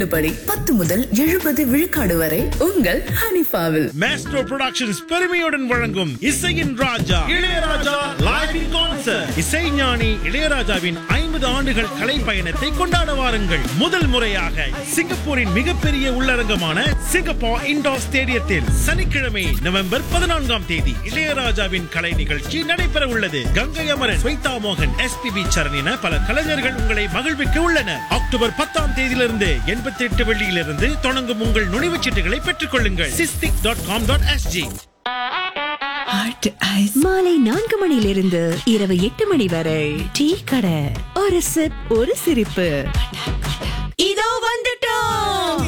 தள்ளுபடி பத்து முதல் எழுபது விழுக்காடு வரை உங்கள் ஹனிஃபாவில் மேஸ்ட்ரோ புரொடக்ஷன்ஸ் பெருமையுடன் வழங்கும் இசையின் ராஜா இளையராஜா லைவ் இன் கான்சர்ட் இசைஞானி இளையராஜாவின் ஐம்பது ஆண்டுகள் கலை பயணத்தை கொண்டாட வாருங்கள் முதல் முறையாக சிங்கப்பூரின் மிகப்பெரிய உள்ளரங்கமான சிங்கப்பூர் இண்டோர் ஸ்டேடியத்தில் சனிக்கிழமை நவம்பர் பதினான்காம் தேதி இளையராஜாவின் கலை நிகழ்ச்சி நடைபெற உள்ளது கங்கை அமரன் ஸ்வைதா மோகன் எஸ்பிபி சரண் என பல கலைஞர்கள் உங்களை மகிழ்விக்க உள்ளனர் அக்டோபர் பத்தாம் தேதியிலிருந்து எண்பத்தி எட்டு வெள்ளியிலிருந்து தொடங்கும் உங்கள் நுழைவுச் சீட்டுகளை பெற்றுக் கொள்ளுங்கள் Sistic dot com dot SG மாலை நான்கு மணியிலிருந்து இரவு எட்டு மணி வரை டீ கடை ஒரு சிப் ஒரு சிரிப்பு இதோ வந்துட்டோம்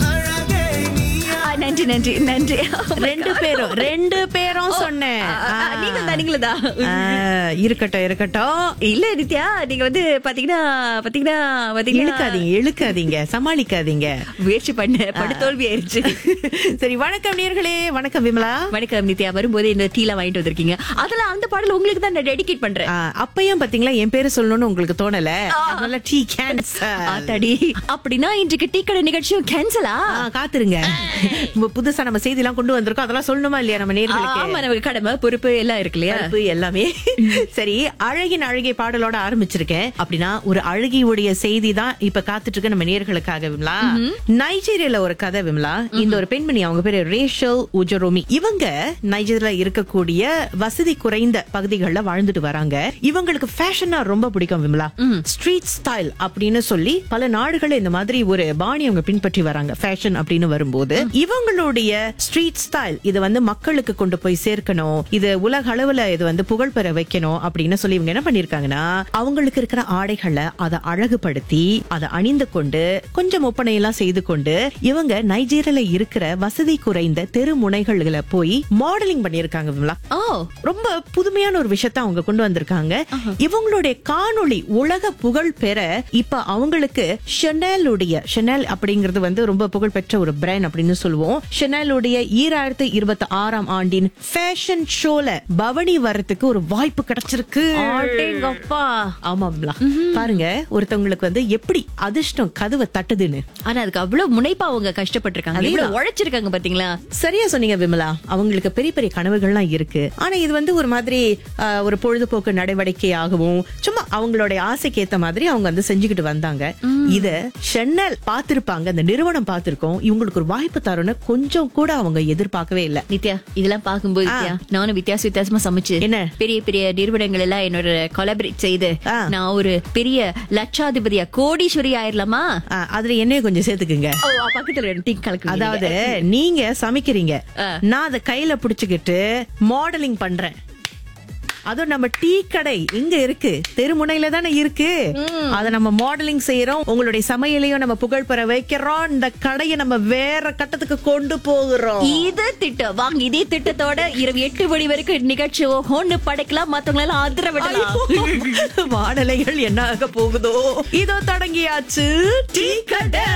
ஆ, நன்றி நன்றி நன்றி ரெண்டு பேரும் ரெண்டு பேரும் சொன்னேன் ஆ, ஆ, நீங்க தான் நீங்களா ஆ, இருக்கட்டும் இருக்கட்டும் இல்ல நித்யா நீங்க வந்து பாத்தீங்கன்னா பாத்தீங்கன்னா பாத்தீங்கன்னா இழுக்காதீங்க இழுக்காதீங்க சமாளிக்காதீங்க முயற்சி பண்ண படு தோல்வி ஆயிருச்சு சரி வணக்கம் நேர்களே வணக்கம் விமலா வணக்கம் நித்யா வரும்போது இந்த டீலாம் வாங்கிட்டு வந்திருக்கீங்க அதெல்லாம் அந்த பாடல் உங்களுக்கு தான் நான் டெடிகேட் பண்றேன் ஆ, அப்பயும் பாத்தீங்களா என் பேரு சொல்லணும்னு உங்களுக்கு தோணல அதனால டீ கேன்சல் ஆத்தாடி அப்படின்னா இன்றைக்கு டீ கடை நிகழ்ச்சியும் கேன்சலா காத்துருங்க இப்ப புதுசா நம்ம செய்தி எல்லாம் கொண்டு வந்திருக்கோம் அதெல்லாம் சொல்லணுமா இல்லையா நம்ம ஆமா நேர்களுக்கு நமக்கு கடமை பொறுப்பு எல்லாம் இருக்கு இல்லையா பருப்பு எல்லாமே சரி அழகின் அழகை பாடலோட ஆரம்பிச்சிருக்கேன் அப்படின்னா ஒரு அழகியுடைய செய்தி தான் இப்ப காத்துட்டு இருக்க நம்ம நேர்களுக்காக விமலா நைஜீரியால ஒரு கதை விமலா இந்த ஒரு பெண்மணி அவங்க பேரு ரேஷல் உஜரோமி இவங்க நைஜீரியால இருக்கக்கூடிய வசதி குறைந்த பகுதிகளில் வாழ்ந்துட்டு வராங்க இவங்களுக்கு ஃபேஷனா ரொம்ப பிடிக்கும் விமலா ஸ்ட்ரீட் ஸ்டைல் அப்படின்னு சொல்லி பல நாடுகள் இந்த மாதிரி ஒரு பாணி அவங்க பின்பற்றி வராங்க ஃபேஷன் அப்படின்னு வரும்போது இவங்களுடைய ஸ்ட்ரீட் ஸ்டைல் இது வந்து மக்களுக்கு கொண்டு போய் சேர்க்கணும் இது உலக அளவுல இது வந்து புகழ் பெற வைக்கணும் அப்படின்னு சொல்லி இவங்க என்ன பண்ணிருக்காங்கன்னா அவங்களுக்கு இருக்கிற ஆடைகளை அதை அழகுபடுத்தி அதை அணிந்து கொண்டு கொஞ்சம் ஒப்பனை எல்லாம் செய்து கொண்டு இவங்க நைஜீரியால இருக்கிற வசதி குறைந்த தெரு முனைகள்ல போய் மாடலிங் பண்ணிருக்காங்க விமலா ஓ ரொம்ப புதுமையான ஒரு விஷயத்த அவங்க கொண்டு வந்திருக்காங்க இவங்களுடைய காணொளி உலக புகழ் பெற இப்ப அவங்களுக்கு ஷெனலுடைய ஷெனல் அப்படிங்கிறது வந்து ரொம்ப புகழ் பெற்ற ஒரு பிராண்ட் அப்படின்னு சொல்லுவோம் ஷெனலுடைய ஈராயிரத்தி இருபத்தி ஆறாம் ஆண்டின் ஃபேஷன் ஷோல பவனி வரதுக்கு ஒரு வாய்ப்பு கிடைச்சிருக்கு அடேங்கப்பா. ஆமா விமலா. பாருங்க ஒருத்தவங்களுக்கு வந்து எப்படி அதிர்ஷ்டம் கதவை தட்டுதுன்னு ஆனா அதுக்கு அவ்வளவு முனைப்பா அவங்க கஷ்டப்பட்டிருக்காங்க அதேதான். இவ்வளவு உழைச்சிருக்காங்க பாத்தீங்களா சரியா சொன்னீங்க விமலா அவங்களுக்கு பெரிய பெரிய கனவுகள்லாம் இருக்கு ஆனா இது வந்து ஒரு மாதிரி ஆஹ், ஒரு பொழுதுபோக்கு நடவடிக்கையாகவும் சும்மா அவங்களுடைய ஆசைக்கு ஏத்த மாதிரி அவங்க வந்து செஞ்சுக்கிட்டு வந்தாங்க இத ஷென்னல் பார்த்திருப்பாங்க அந்த நிறுவனம் பார்த்திருக்கோம் இவங்களுக்கு ஒரு வாய்ப்பு தரும்னு கொஞ்சம் கூட அவங்க எதிர்பார்க்கவே இல்ல நித்யா இதெல்லாம் பாக்கும்போது ஆ. நித்யா நானும் வித்தியாச வித்தியாசமா சமைச்சு என்ன? பெரிய பெரிய நிறுவனங்கள் எல்லாம் என்னோட கொலாபரேட் செய்து ஆ. நான் ஒரு பெரிய லட்சாதிபதியா கோடீஸ்வரி ஆயிரலாமா ஆஹ், அதுல என்னைய கொஞ்சம் சேர்த்துக்குங்க ஓ, பக்கத்துல ரெண்டு டீ கலக்கு அதாவது நீங்க சமைக்கிறீங்க ஆ. நான் அதை கையில புடிச்சுக்கிட்டு மாடலிங் பண்றேன் அதுவும் நம்ம டீ கடை இங்க இருக்கு தெருமுனையில தானே இருக்கு அத நம்ம மாடலிங் செய்யறோம் உங்களுடைய சமையலையும் நம்ம புகழ் பெற வைக்கிறோம் இந்த கடையை நம்ம வேற கட்டத்துக்கு கொண்டு போகிறோம் இது திட்டம் வாங்க இதே திட்டத்தோட இரவு எட்டு மணி வரைக்கும் நிகழ்ச்சி ஒண்ணு படைக்கலாம் மத்தவங்க எல்லாம் அதிர விடலாம் வாடலைகள் என்ன ஆக போகுதோ இதோ தொடங்கியாச்சு டீ கடை